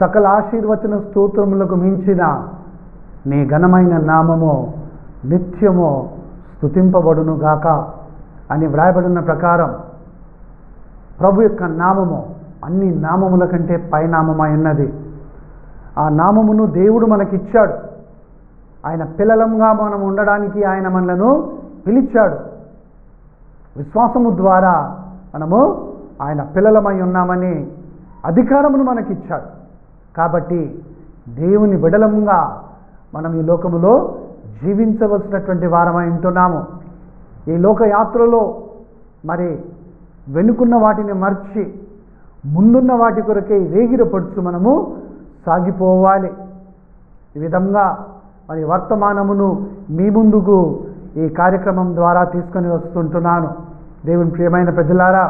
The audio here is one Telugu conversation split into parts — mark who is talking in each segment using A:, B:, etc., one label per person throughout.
A: సకల ఆశీర్వచన స్తోత్రములకు మించిన నీ ఘనమైన నామము నిత్యము స్తుతింపబడును గాక అని వ్రాయబడిన ప్రకారం ప్రభు యొక్క నామము అన్ని నామముల కంటే పైనామమై ఉన్నది ఆ నామమును దేవుడు మనకిచ్చాడు ఆయన పిల్లలంగా మనం ఉండడానికి ఆయన మనలను పిలిచాడు విశ్వాసము ద్వారా మనము ఆయన పిల్లలమై ఉన్నామని అధికారమును మనకిచ్చాడు కాబట్టి దేవుని విడలంగా మనం ఈ లోకములో జీవించవలసినటువంటి వారమై ఉంటున్నాము ఈ లోక యాత్రలో మరి వెనుకున్న వాటిని మర్చి ముందున్న వాటి కొరకే వేగిరపడుచు మనము సాగిపోవాలి ఈ విధంగా మరి వర్తమానమును మీ ముందుకు ఈ కార్యక్రమం ద్వారా తీసుకొని వస్తుంటున్నాను దేవుని ప్రియమైన ప్రజలారా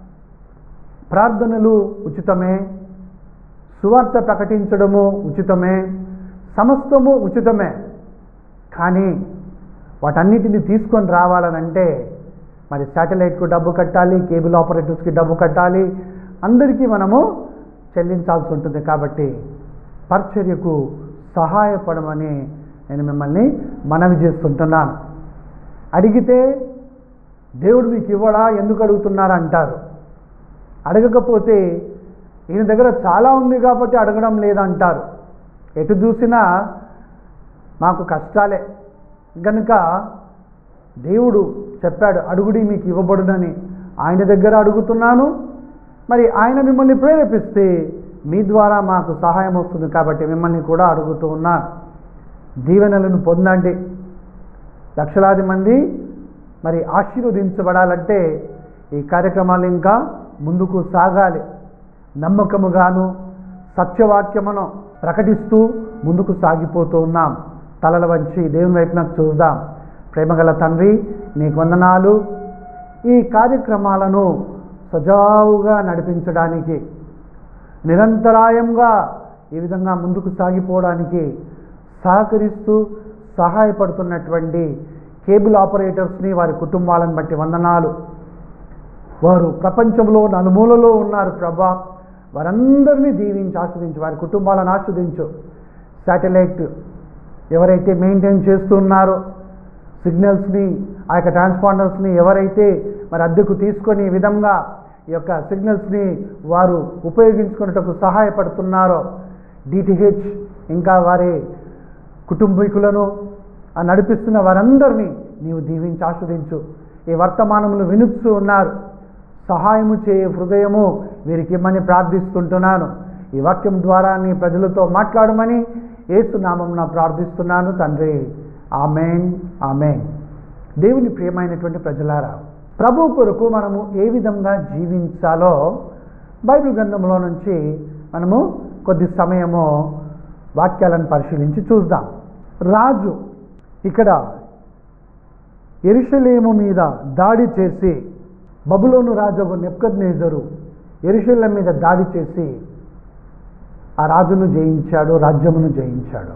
A: ప్రార్థనలు ఉచితమే సువార్త ప్రకటించడము ఉచితమే సమస్తము ఉచితమే కానీ వాటన్నిటిని తీసుకొని రావాలనంటే మరి శాటిలైట్కు డబ్బు కట్టాలి కేబుల్ ఆపరేటర్స్కి డబ్బు కట్టాలి అందరికీ మనము చెల్లించాల్సి ఉంటుంది కాబట్టి పరిచర్యకు సహాయపడమని నేను మిమ్మల్ని మనవి చేస్తుంటున్నాను అడిగితే దేవుడు మీకు ఇవ్వడా ఎందుకు అడుగుతున్నారు అంటారు అడగకపోతే ఈయన దగ్గర చాలా ఉంది కాబట్టి అడగడం లేదంటారు ఎటు చూసినా మాకు కష్టాలే గనుక దేవుడు చెప్పాడు అడుగుడి మీకు ఇవ్వబడునని ఆయన దగ్గర అడుగుతున్నాను మరి ఆయన మిమ్మల్ని ప్రేరేపిస్తే మీ ద్వారా మాకు సహాయం వస్తుంది కాబట్టి మిమ్మల్ని కూడా అడుగుతూ ఉన్నాను దీవెనలను పొందండి లక్షలాది మంది మరి ఆశీర్వదించబడాలంటే ఈ కార్యక్రమాలు ఇంకా ముందుకు సాగాలి నమ్మకముగాను సత్యవాక్యమును ప్రకటిస్తూ ముందుకు సాగిపోతూ ఉన్నాం తలల వంచి దేవుని వైపునకు చూద్దాం ప్రేమగల తండ్రి నీకు వందనాలు ఈ కార్యక్రమాలను సజావుగా నడిపించడానికి నిరంతరాయంగా ఈ విధంగా ముందుకు సాగిపోవడానికి సహకరిస్తూ సహాయపడుతున్నటువంటి కేబుల్ ఆపరేటర్స్ని వారి కుటుంబాలను బట్టి వందనాలు వారు ప్రపంచంలో నలుమూలలో ఉన్నారు ప్రభా వారందరినీ దీవించి ఆస్వాదించు వారి కుటుంబాలను ఆస్వాదించు శాటిలైట్ ఎవరైతే మెయింటైన్ చేస్తున్నారో సిగ్నల్స్ని ఆ యొక్క ట్రాన్స్పాండర్స్ని ఎవరైతే మరి అద్దెకు తీసుకొని ఈ విధంగా ఈ యొక్క సిగ్నల్స్ని వారు ఉపయోగించుకున్నటకు సహాయపడుతున్నారో డిటిహెచ్ ఇంకా వారి కుటుంబీకులను ఆ నడిపిస్తున్న వారందరినీ నీవు దీవించి ఆస్వాదించు ఈ వర్తమానములు వినుస్తూ ఉన్నారు సహాయము చేయ హృదయము వీరికి ఇమ్మని ప్రార్థిస్తుంటున్నాను ఈ వాక్యం ద్వారా నీ ప్రజలతో మాట్లాడమని ఏసునామం ప్రార్థిస్తున్నాను తండ్రి ఆమెన్ ఆమెన్ దేవుని ప్రియమైనటువంటి ప్రజలారా ప్రభు కొరకు మనము ఏ విధంగా జీవించాలో బైబిల్ గ్రంథంలో నుంచి మనము కొద్ది సమయము వాక్యాలను పరిశీలించి చూద్దాం రాజు ఇక్కడ ఎరుషలేము మీద దాడి చేసి బబులోను రాజు నెప్కద్నేజరు ఎరుషలేం మీద దాడి చేసి ఆ రాజును జయించాడు రాజ్యమును జయించాడు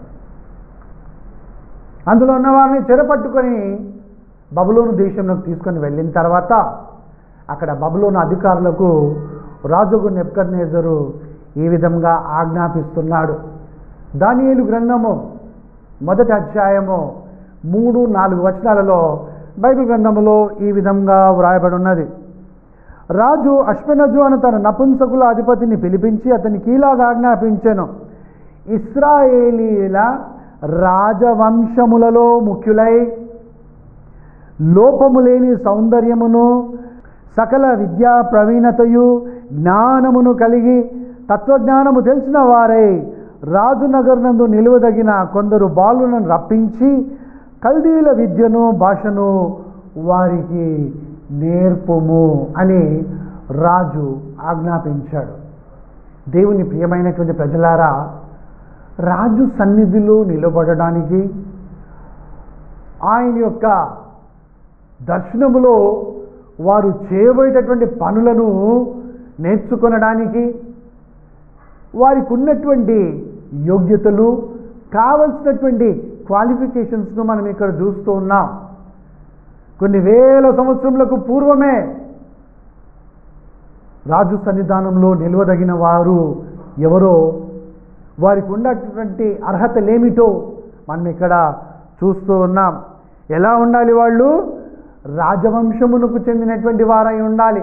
A: అందులో ఉన్న వారిని చెరపట్టుకొని బబులోను దేశంలోకి తీసుకొని వెళ్ళిన తర్వాత అక్కడ బబులోను అధికారులకు రాజుగు నెప్కర్నేజరు ఈ విధంగా ఆజ్ఞాపిస్తున్నాడు దానియేలు గ్రంథము మొదటి అధ్యాయము మూడు నాలుగు వచనాలలో బైబిల్ గ్రంథములో ఈ విధంగా వ్రాయబడి ఉన్నది రాజు అశ్వనజు అని తన నపుంసకుల అధిపతిని పిలిపించి అతనికి ఇలాగా ఆజ్ఞాపించెను ఇస్రాయేలీల రాజవంశములలో ముఖ్యులై లోపము లేని సౌందర్యమును సకల విద్యా ప్రవీణతయు జ్ఞానమును కలిగి తత్వజ్ఞానము తెలిసిన వారై రాజునగర్నందు నిలువదగిన కొందరు బాలులను రప్పించి కల్దీల విద్యను భాషను వారికి నేర్పుము అని రాజు ఆజ్ఞాపించాడు దేవుని ప్రియమైనటువంటి ప్రజలారా రాజు సన్నిధిలో నిలబడడానికి ఆయన యొక్క దర్శనములో వారు చేయబోయేటటువంటి పనులను నేర్చుకొనడానికి వారికి ఉన్నటువంటి యోగ్యతలు కావలసినటువంటి క్వాలిఫికేషన్స్ను మనం ఇక్కడ చూస్తూ ఉన్నాం కొన్ని వేల సంవత్సరములకు పూర్వమే రాజు సన్నిధానంలో నిలవదగిన వారు ఎవరో వారికి ఉన్నటువంటి అర్హతలేమిటో మనం ఇక్కడ చూస్తూ ఉన్నాం ఎలా ఉండాలి వాళ్ళు రాజవంశమునకు చెందినటువంటి వారై ఉండాలి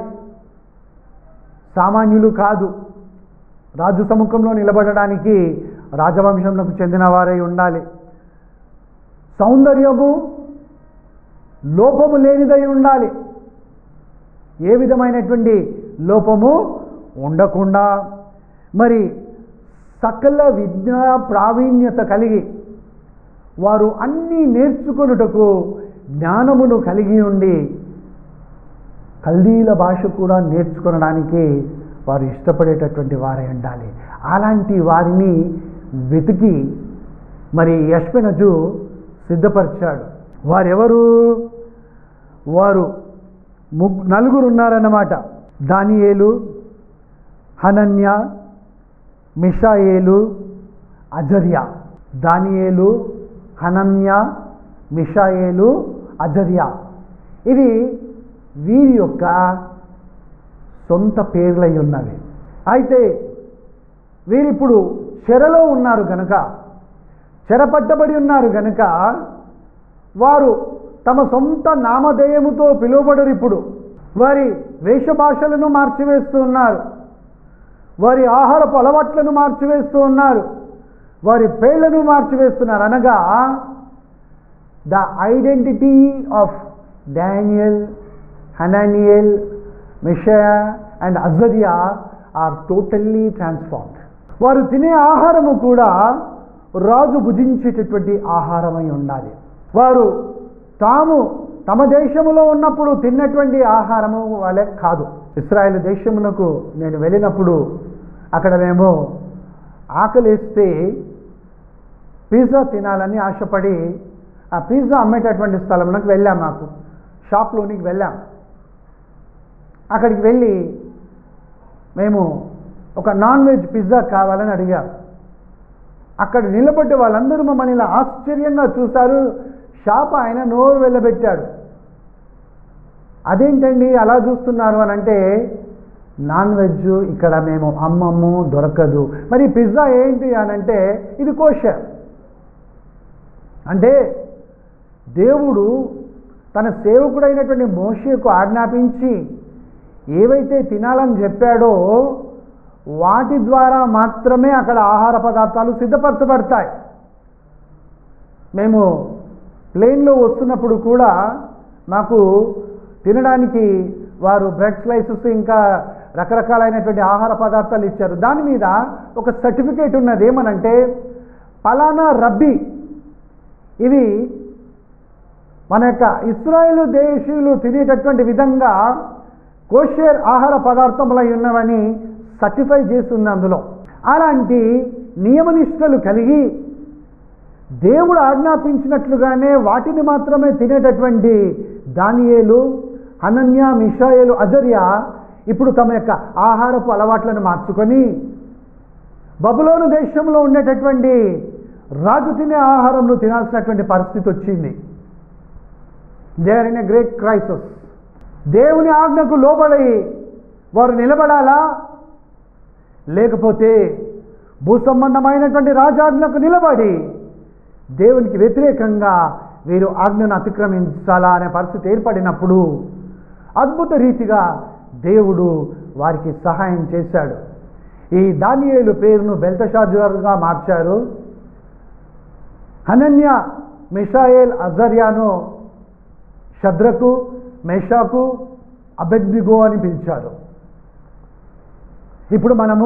A: సామాన్యులు కాదు రాజు సముఖంలో నిలబడడానికి రాజవంశంకు చెందిన వారై ఉండాలి సౌందర్యము లోపము లేనిదై ఉండాలి ఏ విధమైనటువంటి లోపము ఉండకుండా మరి సకల విద్యా ప్రావీణ్యత కలిగి వారు అన్నీ నేర్చుకొనుటకు జ్ఞానమును కలిగి ఉండి కల్దీల భాష కూడా నేర్చుకొనడానికి వారు ఇష్టపడేటటువంటి వారై ఉండాలి అలాంటి వారిని వెతికి మరి యశ్పెనజు సిద్ధపరిచాడు వారెవరు వారు ముగ్ నలుగురు ఉన్నారన్నమాట దానియేలు హనన్య మిషాయేలు అజర్యా దానియేలు హనన్య మిషాయేలు అజర్యా ఇవి వీరి యొక్క సొంత పేర్లై ఉన్నవి అయితే వీరిప్పుడు చెరలో ఉన్నారు కనుక చెరపట్టబడి ఉన్నారు కనుక వారు తమ సొంత నామధేయముతో పిలువబడరు ఇప్పుడు వారి వేషభాషలను మార్చివేస్తూ ఉన్నారు వారి ఆహారపు అలవాట్లను మార్చివేస్తూ ఉన్నారు వారి పేర్లను మార్చివేస్తున్నారు అనగా the identity of Daniel Hananiah Mishael and Azariah are totally transformed వారు తినే ఆహారము కూడా రాజు భుజించేటటువంటి ఆహారమై ఉండాలి వారు తాము తమ దేశములో ఉన్నప్పుడు తిన్నటువంటి ఆహారము వాళ్ళే కాదు ఇస్రాయేల్ దేశమునకు నేను వెళ్ళినప్పుడు అక్కడ మేము ఆకలిస్తే పిజ్జా తినాలని ఆశపడి ఆ పిజ్జా అమ్మేటటువంటి స్థలంలోకి వెళ్ళాం మాకు షాప్లోనికి వెళ్ళాం అక్కడికి వెళ్ళి మేము ఒక నాన్ వెజ్ పిజ్జా కావాలని అడిగాం అక్కడ నిలబడ్డ వాళ్ళందరూ మమ్మల్ని ఇలా ఆశ్చర్యంగా చూశారు షాప్ ఆయన నోరు వెళ్ళబెట్టాడు అదేంటండి అలా చూస్తున్నారు అని అంటే నాన్ వెజ్ ఇక్కడ మేము అమ్మము దొరకదు మరి పిజ్జా ఏంటి అని అంటే ఇది కోషర్ అంటే దేవుడు తన సేవకుడైనటువంటి మోషకు ఆజ్ఞాపించి ఏవైతే తినాలని చెప్పాడో వాటి ద్వారా మాత్రమే అక్కడ ఆహార పదార్థాలు సిద్ధపరచబడతాయి మేము ప్లేన్లో వస్తున్నప్పుడు కూడా మాకు తినడానికి వారు బ్రెడ్ స్లైసెస్ ఇంకా రకరకాలైనటువంటి ఆహార పదార్థాలు ఇచ్చారు దాని మీద ఒక సర్టిఫికేట్ ఉన్నది ఏమనంటే పలానా రబ్బీ ఇవి మన యొక్క ఇస్రాయేల్ దేశీయులు తినేటటువంటి విధంగా కోషేర్ ఆహార పదార్థములై ఉన్నవని సర్టిఫై చేస్తుంది అందులో అలాంటి నియమనిష్టలు కలిగి దేవుడు ఆజ్ఞాపించినట్లుగానే వాటిని మాత్రమే తినేటటువంటి దానియేలు అనన్య మిషాయేలు అజర్య ఇప్పుడు తమ యొక్క ఆహారపు అలవాట్లను మార్చుకొని బబులోను దేశంలో ఉండేటటువంటి రాజు తినే ఆహారంను తినాల్సినటువంటి పరిస్థితి వచ్చింది they are in a great crisis దేవుని ఆజ్ఞకు లోబడి వారు నిలబడాలా లేకపోతే భూ సంబంధమైనటువంటి రాజాజ్ఞకు నిలబడి దేవునికి వ్యతిరేకంగా వీరు ఆజ్ఞను అతిక్రమించాలా అనే పరిస్థితి ఏర్పడినప్పుడు అద్భుత రీతిగా దేవుడు వారికి సహాయం చేశాడు ఈ దానియేలు పేరును బెల్తషాజర్గా మార్చారు హనన్య మిషాయేల్ అజర్యాను శద్రకు మేషాకు అబెద్దిగో అని పిలిచారు ఇప్పుడు మనము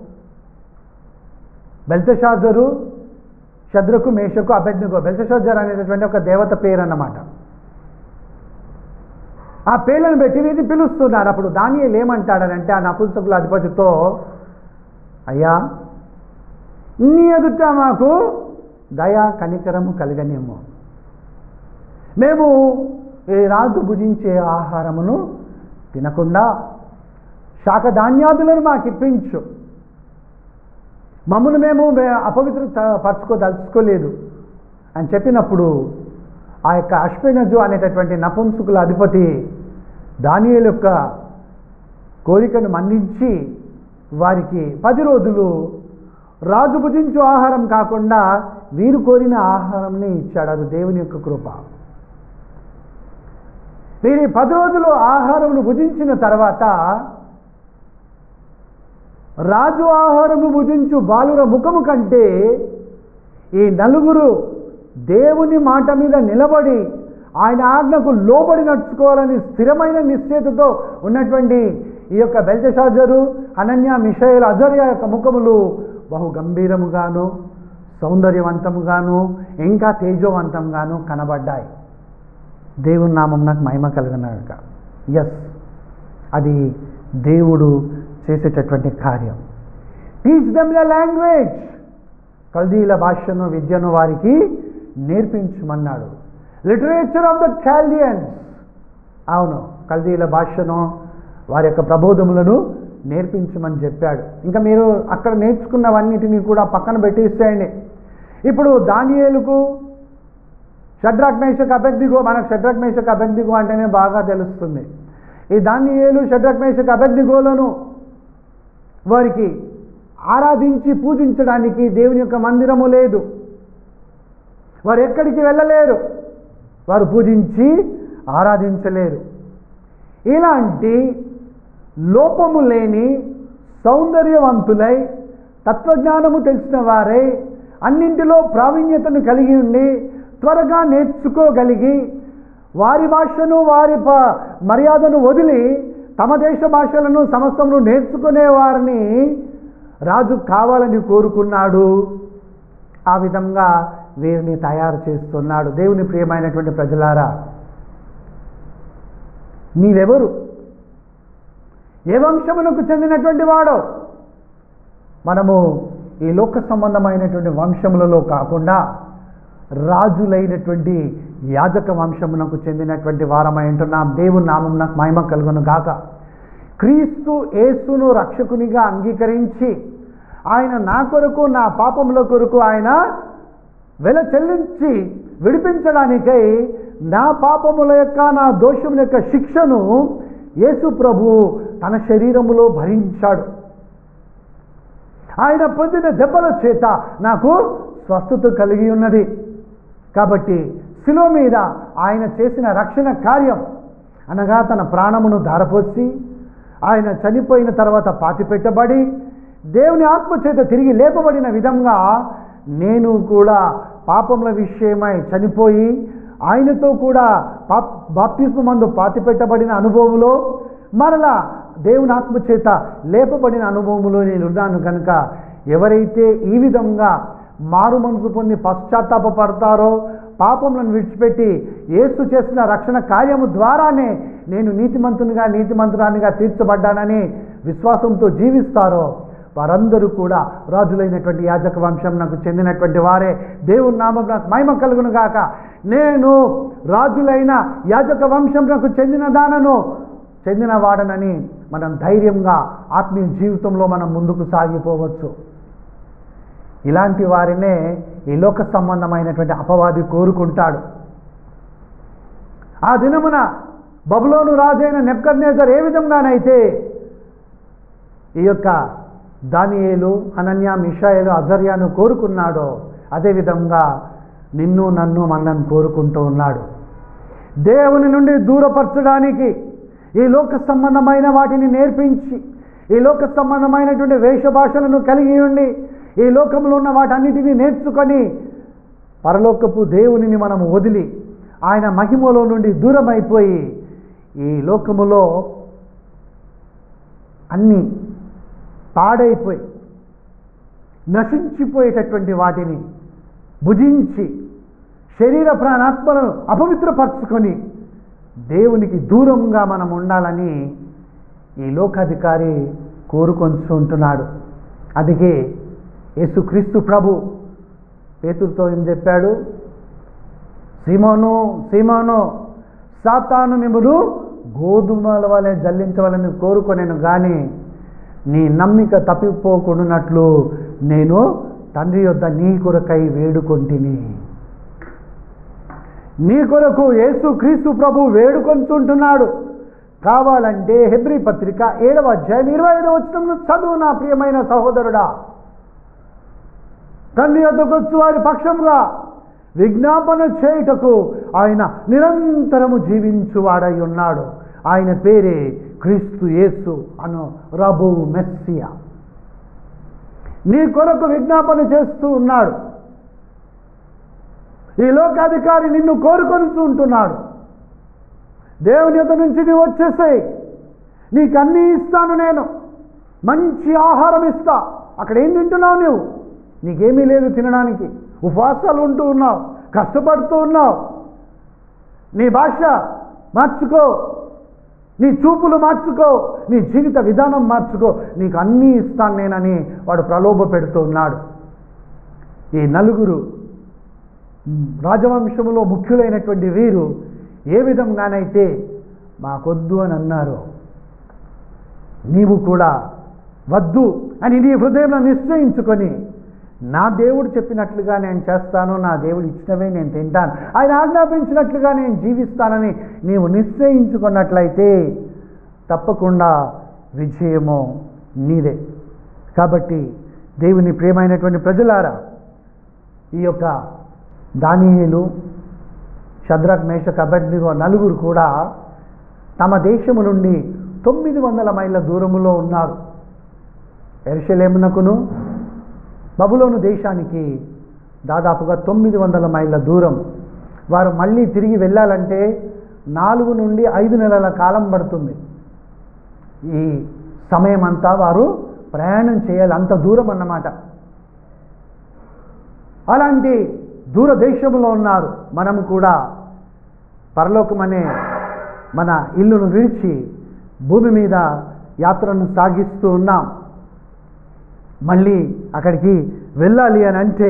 A: బెల్తషాజరు శద్రకు మేషకు అబెద్దిగో బెల్తషాజర్ అనేటటువంటి ఒక దేవత పేరు అన్నమాట ఆ పేర్లను పెట్టి వీటిని పిలుస్తున్నారు అప్పుడు దానియలు ఏమంటాడనంటే ఆ నపుంసకుల అధిపతితో అయ్యా నీ ఎదుట మాకు దయా కనికరము కలగనేమో మేము ఈ రాజు భుజించే ఆహారమును తినకుండా శాఖధాన్యాదులను మాకు ఇప్పించు మమ్మల్ని మేము మే- అపవిత్రత పరచుకోదలుచుకోలేదు అని చెప్పినప్పుడు ఆ యొక్క అశ్వనజు అనేటటువంటి నపుంసకుల అధిపతి దానియేలు యొక్క కోరికను మన్నించి వారికి పది రోజులు రాజు భుజించు ఆహారం కాకుండా వీరు కోరిన ఆహారంని ఇచ్చాడు అది దేవుని యొక్క కృప వీరి పది రోజులు ఆహారమును భుజించిన తర్వాత రాజు ఆహారము భుజించు బాలుర ముఖము కంటే ఈ నలుగురు దేవుని మాట మీద నిలబడి ఆయన ఆజ్ఞకు లోబడి నడుచుకోవాలని స్థిరమైన నిశ్చయతతో ఉన్నటువంటి ఈ యొక్క బెల్తషాజరు అనన్య మిషైల్ అజర్య యొక్క ముఖములు బహు గంభీరముగాను సౌందర్యవంతముగాను ఇంకా తేజోవంతంగాను కనబడ్డాయి దేవుని నామం నాకు మహిమ కలిగినాక ఎస్ అది దేవుడు చేసేటటువంటి కార్యం టీచ్ దెమ్ ద లాంగ్వేజ్ కల్దీల భాషను విద్యను వారికి నేర్పించమన్నాడు లిటరేచర్ ఆఫ్ ద క్యాల్డియన్స్ అవును కల్దీల భాషను వారి యొక్క ప్రబోధములను నేర్పించమని చెప్పాడు ఇంకా మీరు అక్కడ నేర్చుకున్నవన్నిటినీ కూడా పక్కన పెట్టేసేయండి ఇప్పుడు దానియేలుకు షడ్రాక్ మేషక్ అభ్యర్థిగో మనకు షడ్రాక్ మేషక్ అభ్యర్థిగో అంటేనే బాగా తెలుస్తుంది ఈ దానియేలు షడ్రాక్ మేషక్ అభ్యర్థిగోలను వారికి ఆరాధించి పూజించడానికి దేవుని యొక్క మందిరము లేదు వారు ఎక్కడికి వెళ్ళలేరు వారు పూజించి ఆరాధించలేరు ఇలాంటి లోపము లేని సౌందర్యవంతులై తత్వజ్ఞానము తెలిసిన వారై అన్నింటిలో ప్రావీణ్యతను కలిగి ఉండి త్వరగా నేర్చుకోగలిగి వారి భాషను వారి ప మర్యాదను వదిలి తమ దేశ భాషలను సమస్తమును నేర్చుకునే వారిని రాజు కావాలని కోరుకున్నాడు ఆ విధంగా వీరిని తయారు చేస్తున్నాడు దేవుని ప్రియమైనటువంటి ప్రజలారా నీవెవరు ఏ వంశమునకు చెందినటువంటి వాడో మనము ఈ లోక సంబంధమైనటువంటి వంశములలో కాకుండా రాజులైనటువంటి యాజక వంశమునకు చెందినటువంటి వారమై ఉంటున్నాం దేవుని నామం నాకు మహిమ కలుగును గాక క్రీస్తు యేసును రక్షకునిగా అంగీకరించి ఆయన నా కొరకు నా పాపముల కొరకు ఆయన వెల చెల్లించి విడిపించడానికై నా పాపముల యొక్క నా దోషముల యొక్క శిక్షను యేసు ప్రభు తన శరీరములో భరించాడు ఆయన పొందిన దెబ్బల చేత నాకు స్వస్థత కలిగి ఉన్నది కాబట్టి శిలో మీద ఆయన చేసిన రక్షణ కార్యం అనగా తన ప్రాణమును ధారపోసి ఆయన చనిపోయిన తర్వాత పాతిపెట్టబడి దేవుని ఆత్మ చేత తిరిగి లేపబడిన విధంగా నేను కూడా పాపముల విషయమై చనిపోయి ఆయనతో కూడా పా బాప్తిస్మ మందు పాతిపెట్టబడిన అనుభవంలో మరలా దేవుని ఆత్మ చేత లేపబడిన అనుభవములో నేను ఉన్నాను కనుక ఎవరైతే ఈ విధంగా మారు మనసు పొంది పశ్చాత్తాపడతారో పాపములను విడిచిపెట్టి యేసు చేసిన రక్షణ కార్యము ద్వారానే నేను నీతిమంతునిగా నీతిమంతురానిగా తీర్చబడ్డానని విశ్వాసంతో జీవిస్తారో వారందరూ కూడా రాజులైనటువంటి యాజక వంశం నాకు చెందినటువంటి వారే దేవుని నామం నాకు మహిమ కలుగును గాక నేను రాజులైన యాజక వంశం నాకు చెందిన దానను చెందిన వాడనని మనం ధైర్యంగా ఆత్మీయ జీవితంలో మనం ముందుకు సాగిపోవచ్చు ఇలాంటి వారినే ఈ లోక సంబంధమైనటువంటి అపవాది కోరుకుంటాడు ఆ దినమున బబులోను రాజైన నెప్కర్నేజర్ ఏ విధంగానైతే ఈ యొక్క దానియేలు అనన్య మిషాయేలు అజర్యాను కోరుకున్నాడో అదేవిధంగా నిన్ను నన్ను మనల్ని కోరుకుంటూ ఉన్నాడు దేవుని నుండి దూరపరచడానికి ఈ లోక సంబంధమైన వాటిని నేర్పించి ఈ లోక సంబంధమైనటువంటి వేషభాషలను కలిగి ఉండి ఈ లోకంలో ఉన్న వాటన్నిటినీ నేర్చుకొని పరలోకపు దేవునిని మనము వదిలి ఆయన మహిమలో నుండి దూరం అయిపోయి ఈ లోకములో అన్నీ పాడైపోయి నశించిపోయేటటువంటి వాటిని భుజించి శరీర ప్రాణాత్మలను అపవిత్రపరచుకొని దేవునికి దూరంగా మనం ఉండాలని ఈ లోకాధికారి కోరుకొంచుంటున్నాడు అందుకే యేసుక్రీస్తు ప్రభు పేతులతో ఏం చెప్పాడు సీమోను సీమోను సాతాను మిమ్మను గోధుమల వలె జల్లించవాలని కోరుకొనేను కానీ నీ నమ్మిక తప్పిపోకుండానట్లు నేను తండ్రి యొద్ద నీ కొరకై వేడుకొంటిని నీ కొరకు యేసు క్రీస్తు ప్రభు వేడుకొంచుంటున్నాడు కావాలంటే హెబ్రి పత్రిక ఏడవ అధ్యాయం ఇరవై ఐదవ వచనంలో చదువు నా ప్రియమైన సహోదరుడా తండ్రి యొద్దకొచ్చు వారి పక్షంగా విజ్ఞాపన చేయుటకు ఆయన నిరంతరము జీవించువాడై ఉన్నాడు ఆయన పేరే క్రీస్తు యేసు అను రబు మెస్సియా నీ కొరకు విజ్ఞాపన చేస్తూ ఉన్నాడు ఈ లోకాధికారి నిన్ను కోరుకొని ఉంటున్నాడు దేవుని యొద్ద నుంచి నీవు వచ్చేసాయి నీకు అన్నీ ఇస్తాను నేను మంచి ఆహారం ఇస్తా అక్కడ ఏం తింటున్నావు నువ్వు నీకేమీ లేదు తినడానికి ఉపవాసాలు ఉంటూ ఉన్నావు కష్టపడుతూ ఉన్నావు నీ భాష మార్చుకో నీ చూపులు మార్చుకో నీ జీవిత విధానం మార్చుకో నీకు అన్నీ ఇస్తాను నేనని వాడు ప్రలోభ పెడుతూ ఉన్నాడు ఈ నలుగురు రాజవంశంలో ముఖ్యులైనటువంటి వీరు ఏ విధంగానైతే మాకొద్దు అని అన్నారు నీవు కూడా వద్దు అని నీ హృదయంలో నిశ్చయించుకొని నా దేవుడు చెప్పినట్లుగా నేను చేస్తాను నా దేవుడు ఇచ్చినవే నేను తింటాను ఆయన ఆజ్ఞాపించినట్లుగా నేను జీవిస్తానని నీవు నిశ్చయించుకున్నట్లయితే తప్పకుండా విజయము నీదే కాబట్టి దేవుని ప్రియమైనటువంటి ప్రజలారా ఈ యొక్క దానియేలు షద్రక్ మేషక్ అభ్యర్థిగో నలుగురు కూడా తమ దేశము నుండి తొమ్మిది వందల మైళ్ళ దూరములో ఉన్నారు ఎరుషలేమునకును బబులోను దేశానికి దాదాపుగా తొమ్మిది వందల మైళ్ళ దూరం వారు మళ్ళీ తిరిగి వెళ్ళాలంటే నాలుగు నుండి ఐదు నెలల కాలం పడుతుంది ఈ సమయం అంతా వారు ప్రయాణం చేయాలి అంత దూరం అన్నమాట అలాంటి దూరదేశంలో ఉన్నారు మనం కూడా పరలోకమనే మన ఇల్లును విడిచి భూమి మీద యాత్రను సాగిస్తూ ఉన్నాం మళ్ళీ అక్కడికి వెళ్ళాలి అని అంటే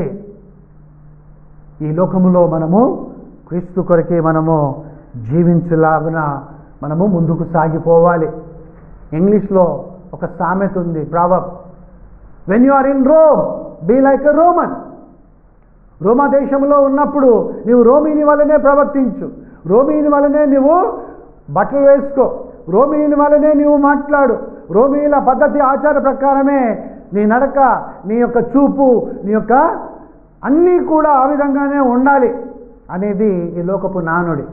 A: ఈ లోకములో మనము క్రీస్తు కొరకే మనము జీవించలాగున మనము ముందుకు సాగిపోవాలి ఇంగ్లీష్లో ఒక సామెత ఉంది proverb when you are in Rome be like a Roman రోమా దేశంలో ఉన్నప్పుడు నీవు రోమీని వలనే ప్రవర్తించు రోమీని వలనే నువ్వు బట్టలు వేసుకో రోమీని వలనే నీవు మాట్లాడు రోమీల పద్ధతి ఆచార ప్రకారమే నీ నడక నీ యొక్క చూపు నీ యొక్క అన్నీ కూడా ఆ విధంగానే ఉండాలి అనేది ఈ లోకపు నానుడి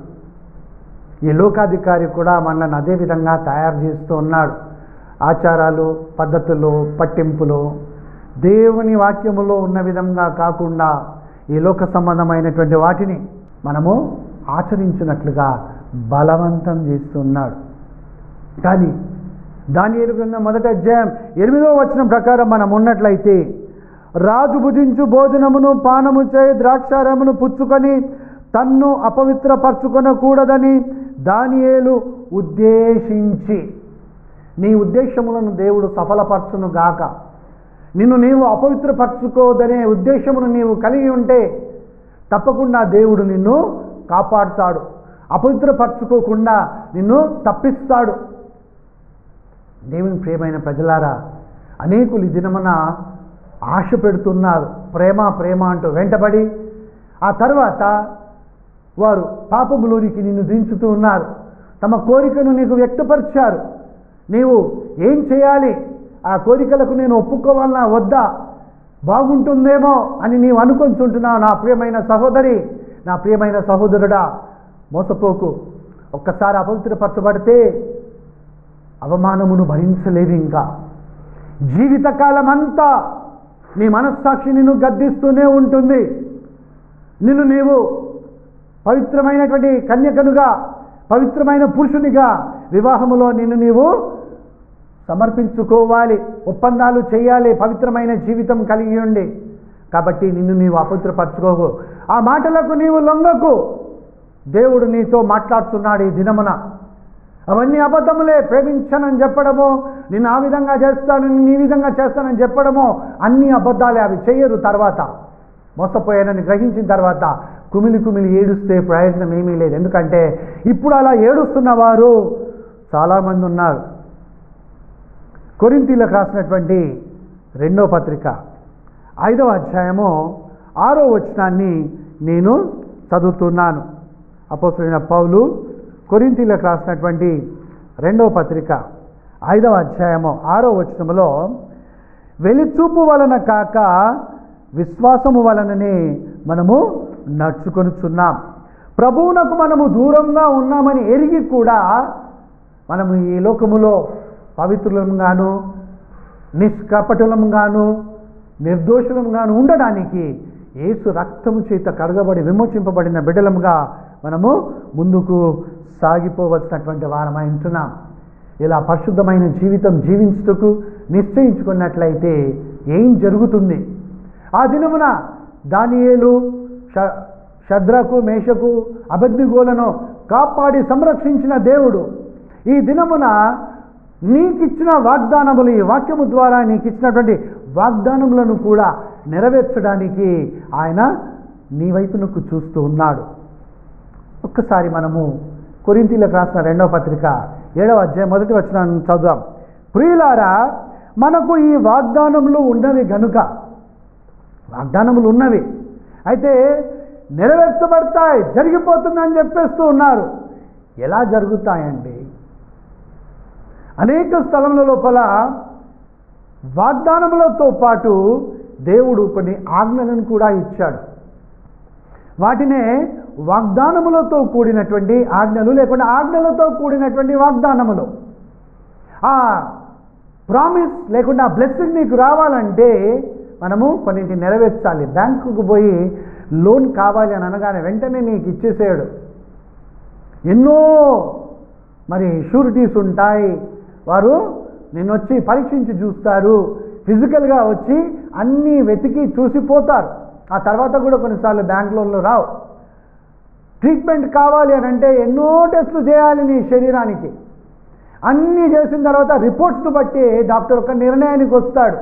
A: ఈ లోకాధికారి కూడా మనల్ని అదే విధంగా తయారు చేస్తూ ఉన్నాడు ఆచారాలు పద్ధతులు పట్టింపులు దేవుని వాక్యములో ఉన్న విధంగా కాకుండా ఈ లోక సంబంధమైనటువంటి వాటిని మనము ఆచరించినట్లుగా బలవంతం చేస్తున్నాడు కానీ దాని గ్రంథం మొదటి అధ్యాయం ఎనిమిదో వచనం ప్రకారం మనం ఉన్నట్లయితే రాజు భుజించు భోజనమును పానము చేయి ద్రాక్షారమును పుచ్చుకొని తన్ను అపవిత్రపరచుకొనకూడదని దానియేలు ఉద్దేశించి నీ ఉద్దేశములను దేవుడు సఫలపరచును గాక నిన్ను నీవు అపవిత్రపరచుకోదనే ఉద్దేశమును నీవు కలిగి ఉంటే తప్పకుండా దేవుడు నిన్ను కాపాడుతాడు అపవిత్రపరచుకోకుండా నిన్ను తప్పిస్తాడు దేవుని ప్రియమైన ప్రజలారా అనేకులు ఈ దినమున ఆశ పెడుతున్నారు ప్రేమ ప్రేమ అంటూ వెంటబడి ఆ తర్వాత వారు పాపములోనికి నిన్ను దించుతూ ఉన్నారు తమ కోరికను నీకు వ్యక్తపరిచారు నీవు ఏం చేయాలి ఆ కోరికలకు నేను ఒప్పుకోవాలన్నా వద్దా బాగుంటుందేమో అని నీవు అనుకుంటుంటున్నావు నా ప్రియమైన సహోదరి నా ప్రియమైన సహోదరుడా మోసపోకు ఒక్కసారి అపవిత్రపరచబడితే అవమానమును భరించలేవు ఇంకా జీవితకాలం అంతా నీ మనస్సాక్షి నిన్ను గద్దిస్తూనే ఉంటుంది నిన్ను నీవు పవిత్రమైనటువంటి కన్యకనుగా పవిత్రమైన పురుషునిగా వివాహములో నిన్ను నీవు సమర్పించుకోవాలి ఒప్పందాలు చేయాలి పవిత్రమైన జీవితం కలిగి ఉండి కాబట్టి నిన్ను నీవు అపవిత్రపరచుకోవు ఆ మాటలకు నీవు లొంగకు దేవుడు నీతో మాట్లాడుతున్నాడు ఈ దినమున అవన్నీ అబద్ధములే ప్రేమించనని చెప్పడము నేను ఆ విధంగా చేస్తాను నేను ఈ విధంగా చేస్తానని చెప్పడము అన్ని అబద్ధాలే అవి చెయ్యరు తర్వాత మోసపోయానని గ్రహించిన తర్వాత కుమిలి కుమిలి ఏడుస్తే ప్రయోజనం ఏమీ లేదు ఎందుకంటే ఇప్పుడు అలా ఏడుస్తున్న వారు చాలామంది ఉన్నారు కొరింతీలకు రాసినటువంటి రెండో పత్రిక ఐదవ అధ్యాయము ఆరో వచనాన్ని నేను చదువుతున్నాను అపోసరైన పౌలు కొరింతీలకు రాసినటువంటి రెండవ పత్రిక ఐదవ అధ్యాయము ఆరో వచనములో వెలిచూపు వలన కాక విశ్వాసము వలననే మనము నడుచుకొనుచున్నాం ప్రభువునకు మనము దూరంగా ఉన్నామని ఎరిగి కూడా మనము ఈ లోకములో పవిత్రులంగాను నిష్కపటులంగాను నిర్దోషులంగాను ఉండడానికి యేసు రక్తము చేత కడగబడి విమోచింపబడిన బిడ్డలముగా మనము ముందుకు సాగిపోవలసినటువంటి వారమై ఉంటున్నాం ఇలా పరిశుద్ధమైన జీవితం జీవించుటకు నిశ్చయించుకున్నట్లయితే ఏం జరుగుతుంది ఆ దినమున దానియేలు ష శద్రకు మేషకు అబద్ధిగోలను కాపాడి సంరక్షించిన దేవుడు ఈ దినమున నీకిచ్చిన వాగ్దానములు ఈ వాక్యము ద్వారా నీకు ఇచ్చినటువంటి వాగ్దానములను కూడా నెరవేర్చడానికి ఆయన నీ వైపునకు చూస్తూ ఉన్నాడు ఒక్కసారి మనము కొరింతీలకు రాసిన రెండవ పత్రిక ఏడవ అధ్యాయం మొదటి వచ్చిన చదువుదాం ప్రియులారా మనకు ఈ వాగ్దానములు ఉన్నవి గనుక వాగ్దానములు ఉన్నవి అయితే నెరవేర్చబడతాయి జరిగిపోతుందని చెప్పేస్తూ ఉన్నారు ఎలా జరుగుతాయండి అనేక స్థలముల లోపల వాగ్దానములతో పాటు దేవుడు కొన్ని ఆజ్ఞలను కూడా ఇచ్చాడు వాటినే వాగ్దానములతో కూడినటువంటి ఆజ్ఞలు లేకుండా ఆజ్ఞలతో కూడినటువంటి వాగ్దానములు ఆ ప్రామిస్ లేకుండా బ్లెస్సింగ్ నీకు రావాలంటే మనము కొన్నింటి నెరవేర్చాలి బ్యాంకుకు పోయి లోన్ కావాలి అని అనగానే వెంటనే నీకు ఇచ్చేసేయడు ఎన్నో మరి షూరిటీస్ ఉంటాయి వారు నిన్ను వచ్చి పరీక్షించి చూస్తారు ఫిజికల్గా వచ్చి అన్నీ వెతికి చూసిపోతారు ఆ తర్వాత కూడా కొన్నిసార్లు బ్యాంక్ లోన్లు రావు ట్రీట్మెంట్ కావాలి అని అంటే ఎన్నో టెస్టులు చేయాలి నీ శరీరానికి అన్నీ చేసిన తర్వాత రిపోర్ట్స్ను బట్టి డాక్టర్ ఒక నిర్ణయానికి వస్తాడు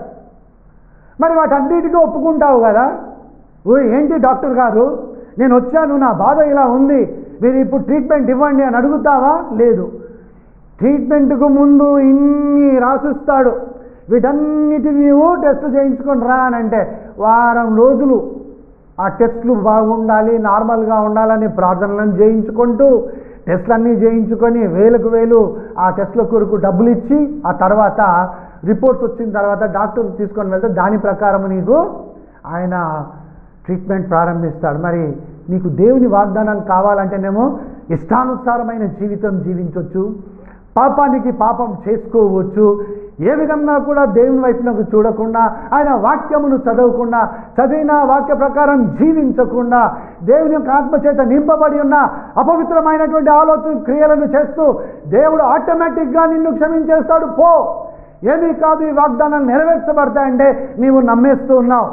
A: మరి వాటన్నిటికీ ఒప్పుకుంటావు కదా ఓ ఏంటి డాక్టర్ గారు నేను వచ్చాను నా బాధ ఇలా ఉంది మీరు ఇప్పుడు ట్రీట్మెంట్ ఇవ్వండి అని అడుగుతావా లేదు ట్రీట్మెంట్కు ముందు ఇన్ని రాసిస్తాడు వీటన్నిటి నీవు టెస్ట్ చేయించుకొని రా అని అంటే వారం రోజులు ఆ టెస్ట్లు బాగుండాలి నార్మల్గా ఉండాలని ప్రార్థనలను చేయించుకుంటూ టెస్ట్లన్నీ చేయించుకొని వేలకు వేలు ఆ టెస్ట్ల కొరకు డబ్బులు ఇచ్చి ఆ తర్వాత రిపోర్ట్స్ వచ్చిన తర్వాత డాక్టర్ తీసుకొని వెళ్తే దాని ప్రకారం నీకు ఆయన ట్రీట్మెంట్ ప్రారంభిస్తాడు మరి నీకు దేవుని వాగ్దానాలు కావాలంటేనేమో ఇష్టానుసారమైన జీవితం జీవించవచ్చు పాపానికి పాపం చేసుకోవచ్చు ఏ విధంగా కూడా దేవుని వైపునకు చూడకుండా ఆయన వాక్యమును చదవకుండా చదివిన వాక్య ప్రకారం జీవించకుండా దేవుని యొక్క ఆత్మచేత నింపబడి ఉన్న అపవిత్రమైనటువంటి ఆలోచన క్రియలను చేస్తూ దేవుడు ఆటోమేటిక్గా నిన్ను క్షమించేస్తాడు పో ఏమీ కాదు ఈ వాగ్దానాలు నెరవేర్చబడతాయంటే నీవు నమ్మేస్తూ ఉన్నావు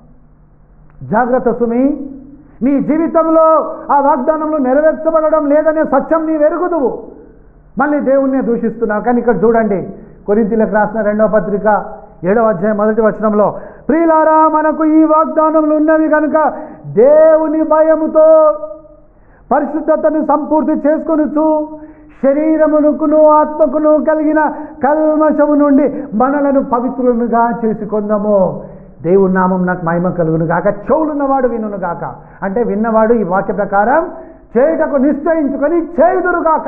A: జాగ్రత్త సుమి నీ జీవితంలో ఆ వాగ్దానంలో నెరవేర్చబడడం లేదనే సత్యం నీ వెరుగుదువు మళ్ళీ దేవుణ్ణే దూషిస్తున్నావు కానీ ఇక్కడ చూడండి కొరింతీలకు రాసిన రెండవ పత్రిక ఏడవ అధ్యాయం మొదటి వచనంలో ప్రియులారా మనకు ఈ వాగ్దానములు ఉన్నవి కనుక దేవుని భయముతో పరిశుద్ధతను సంపూర్తి చేసుకొనుచు శరీరమునకును ఆత్మకును కలిగిన కల్మషము నుండి మనలను పవిత్రులుగా చేసుకుందాము దేవుని నామం నాకు మహిమ కలుగును గాక చెవులున్నవాడు వినును గాక అంటే విన్నవాడు ఈ వాక్య ప్రకారం చేయుటకు నిశ్చయించుకొని చేయుదురుగాక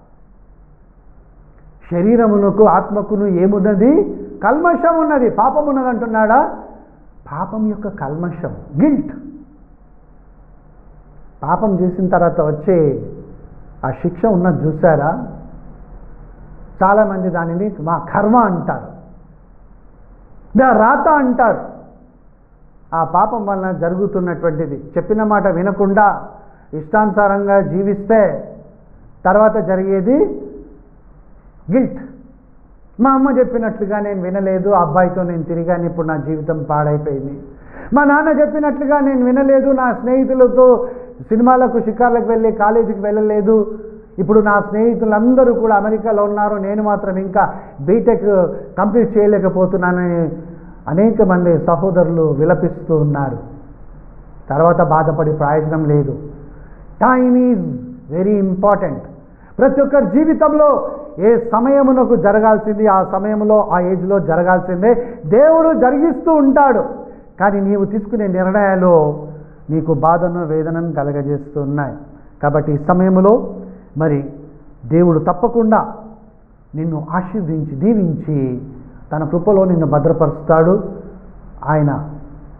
A: శరీరమునకు ఆత్మకును ఏమున్నది కల్మషం ఉన్నది పాపం ఉన్నది అంటున్నాడా పాపం యొక్క కల్మషం గిల్ట్ పాపం చేసిన తర్వాత వచ్చే ఆ శిక్ష ఉన్నది చూసారా చాలామంది దానిని మా కర్మ అంటారు దా రాత అంటారు ఆ పాపం వలన జరుగుతున్నటువంటిది చెప్పిన మాట వినకుండా ఇష్టానుసారంగా జీవిస్తే తర్వాత జరిగేది గిల్ట్ మా అమ్మ చెప్పినట్లుగా నేను వినలేదు ఆ అబ్బాయితో నేను తిరిగాను ఇప్పుడు నా జీవితం పాడైపోయింది మా నాన్న చెప్పినట్లుగా నేను వినలేదు నా స్నేహితులతో సినిమాలకు షికార్లకు వెళ్ళి కాలేజీకి వెళ్ళలేదు ఇప్పుడు నా స్నేహితులందరూ కూడా అమెరికాలో ఉన్నారు నేను మాత్రం ఇంకా బీటెక్ కంప్లీట్ చేయలేకపోతున్నానని అనేక మంది సహోదరులు విలపిస్తూ ఉన్నారు తర్వాత బాధపడి ప్రయోజనం లేదు టైమ్ ఈజ్ వెరీ ఇంపార్టెంట్ ప్రతి ఒక్కరి జీవితంలో ఏ సమయమునకు జరగాల్సింది ఆ సమయంలో ఆ ఏజ్లో జరగాల్సిందే దేవుడు జరిగిస్తూ ఉంటాడు కానీ నీవు తీసుకునే నిర్ణయాలు నీకు బాధను వేదనను కలగజేస్తూ ఉన్నాయి కాబట్టి ఈ సమయంలో మరి దేవుడు తప్పకుండా నిన్ను ఆశీర్దించి దీవించి తన కృపలో నిన్ను భద్రపరుస్తాడు ఆయన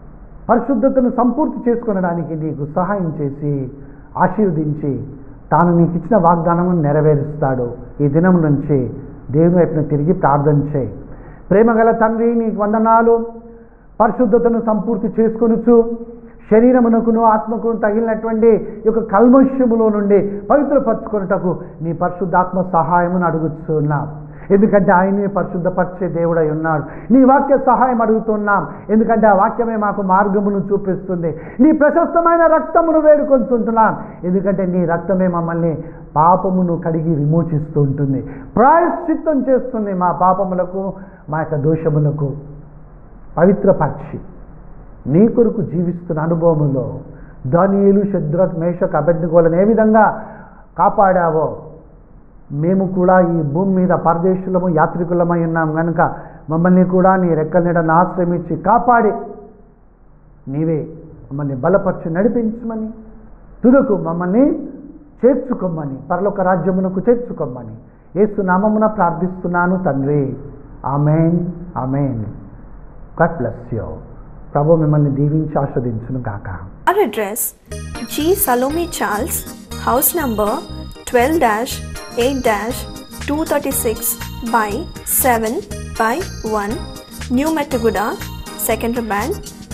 A: పరిశుద్ధతను సంపూర్తి చేసుకొనడానికి నీకు సహాయం చేసి ఆశీర్వదించి తాను నీకు ఇచ్చిన వాగ్దానము నెరవేరుస్తాడు ఈ దినం నుంచి దేవుని వైపున తిరిగి ప్రార్థన చేయి ప్రేమగల తండ్రి నీకు వందనాలు పరిశుద్ధతను సంపూర్తి చేసుకొనుచు శరీరమునకును ఆత్మకును తగిలినటువంటి ఈ యొక్క కల్మష్యములో నుండి పవిత్రపరచుకొనుటకు నీ పరిశుద్ధాత్మ సహాయమును అడుగుతున్నాం ఎందుకంటే ఆయనే పరిశుద్ధపరిచే దేవుడై ఉన్నాడు నీ వాక్య సహాయం అడుగుతున్నాం ఎందుకంటే ఆ వాక్యమే మాకు మార్గమును చూపిస్తుంది నీ ప్రశస్తమైన రక్తమును వేడుకొంచుంటున్నాం ఎందుకంటే నీ రక్తమే మమ్మల్ని పాపమును కడిగి విమోచిస్తూ ఉంటుంది ప్రాయశ్చిత్తం చేస్తుంది మా పాపములకు మా యొక్క దోషములకు పవిత్రపరిచి నీ కొరకు జీవిస్తున్న అనుభవములో దానియేలు శద్రక్ మేషక్ అభ్యర్థిగోలను ఏ విధంగా కాపాడావో మేము కూడా ఈ భూమి మీద పరదేశులము యాత్రికులమై ఉన్నాం కనుక మమ్మల్ని కూడా నీ రెక్కల నీడను ఆశ్రమించి కాపాడి నీవే మమ్మల్ని బలపరిచి నడిపించమని తుదకు మమ్మల్ని చేర్చుకోమని పరలోక రాజ్యమునకు చేర్చుకోమని ఏసు నామమున ప్రార్థిస్తున్నాను తండ్రి amen amen God bless you ప్రభు మిమ్మల్ని దీవించి ఆస్వాదించును గాక
B: Our address G. Salome Charles, house number 12 8 236 by 7 by 1, New Metaguda, Secondary Band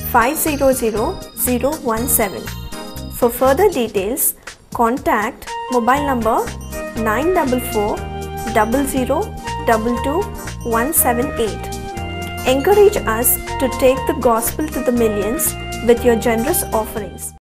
B: 500017. For further details, contact mobile number 944 00 22 178. Encourage us to take the gospel to the millions with your generous offerings.